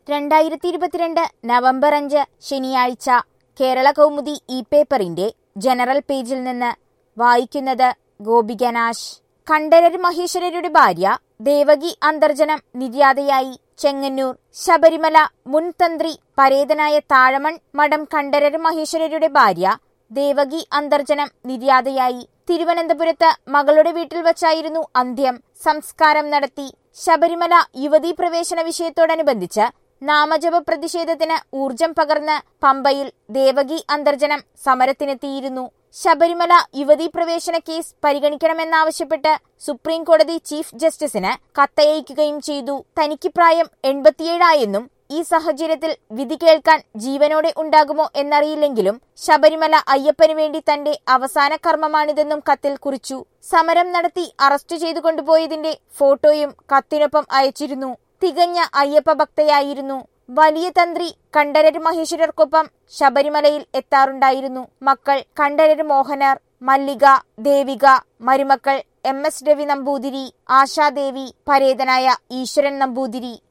രണ്ടായിരത്തി ഇരുപത്തിരണ്ട് നവംബർ അഞ്ച് ശനിയാഴ്ച കേരള കൗമുദി ഇ പേപ്പറിന്റെ ജനറൽ പേജിൽ നിന്ന് വായിക്കുന്നത് ഗോപികനാശ് കണ്ഠരര് മഹേശ്വരരുടെ ഭാര്യ ദേവകി അന്തർജനം നിര്യാതയായി ചെങ്ങന്നൂർ ശബരിമല മുൻ തന്ത്രി പരേതനായ താഴമൺ മഠം കണ്ഠരര് മഹേശ്വരരുടെ ഭാര്യ ദേവകി അന്തർജനം നിര്യാതയായി തിരുവനന്തപുരത്ത് മകളുടെ വീട്ടിൽ വച്ചായിരുന്നു അന്ത്യം സംസ്കാരം നടത്തി ശബരിമല യുവതീ പ്രവേശന വിഷയത്തോടനുബന്ധിച്ച് നാമജപ പ്രതിഷേധത്തിന് ഊർജം പകർന്ന് പമ്പയിൽ ദേവകി അന്തർജനം സമരത്തിനെത്തിയിരുന്നു ശബരിമല യുവതീ പ്രവേശന കേസ് പരിഗണിക്കണമെന്നാവശ്യപ്പെട്ട് സുപ്രീം കോടതി ചീഫ് ജസ്റ്റിസിന് കത്തയക്കുകയും ചെയ്തു തനിക്ക് പ്രായം എൺപത്തിയേഴായെന്നും ഈ സാഹചര്യത്തിൽ വിധി കേൾക്കാൻ ജീവനോടെ ഉണ്ടാകുമോ എന്നറിയില്ലെങ്കിലും ശബരിമല അയ്യപ്പനു വേണ്ടി തന്റെ അവസാന കർമ്മമാണിതെന്നും കത്തിൽ കുറിച്ചു സമരം നടത്തി അറസ്റ്റ് ചെയ്തു കൊണ്ടുപോയതിന്റെ ഫോട്ടോയും കത്തിനൊപ്പം അയച്ചിരുന്നു തികഞ്ഞ അയ്യപ്പ ഭക്തയായിരുന്നു വലിയ തന്ത്രി കണ്ഠരര് മഹേശ്വരർക്കൊപ്പം ശബരിമലയിൽ എത്താറുണ്ടായിരുന്നു മക്കൾ കണ്ഠരര് മോഹനർ മല്ലിക ദേവിക മരുമക്കൾ എം എസ് രവി നമ്പൂതിരി ആശാദേവി പരേതനായ ഈശ്വരൻ നമ്പൂതിരി